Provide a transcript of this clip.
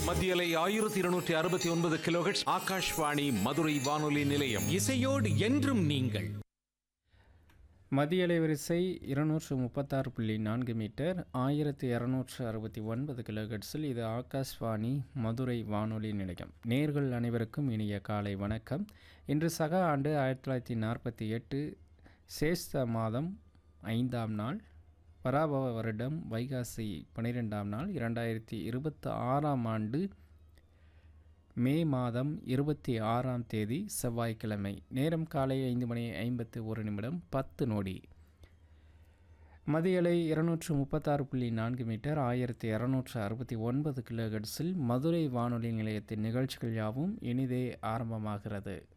மத்தியலை ஆயிரத்தி இருநூற்றி அறுபத்தி ஒன்பது கிலோஹெட்ஸ் ஆகாஷ்வாணி மதுரை வானொலி நிலையம் இசையோடு என்றும் நீங்கள் மதிய அலைவரிசை இருநூற்று முப்பத்தாறு புள்ளி நான்கு மீட்டர் ஆயிரத்தி இரநூற்று அறுபத்தி ஒன்பது கிலோஹெட்ஸில் இது ஆகாஷ்வாணி மதுரை வானொலி நிலையம் நேர்கள் அனைவருக்கும் இனிய காலை வணக்கம் இன்று சக ஆண்டு ஆயிரத்தி தொள்ளாயிரத்தி நாற்பத்தி எட்டு சேஷ்ட மாதம் ஐந்தாம் நாள் பராபவ வருடம் வைகாசி பன்னிரெண்டாம் நாள் இரண்டாயிரத்தி இருபத்தி ஆறாம் ஆண்டு மே மாதம் இருபத்தி ஆறாம் தேதி செவ்வாய்க்கிழமை நேரம் காலை ஐந்து மணி ஐம்பத்து ஒரு நிமிடம் பத்து நொடி மதியலை இருநூற்று முப்பத்தாறு புள்ளி நான்கு மீட்டர் ஆயிரத்தி இரநூற்று அறுபத்தி ஒன்பது கிலோஹெட்ஸில் மதுரை வானொலி நிலையத்தின் நிகழ்ச்சிகள் யாவும் இனிதே ஆரம்பமாகிறது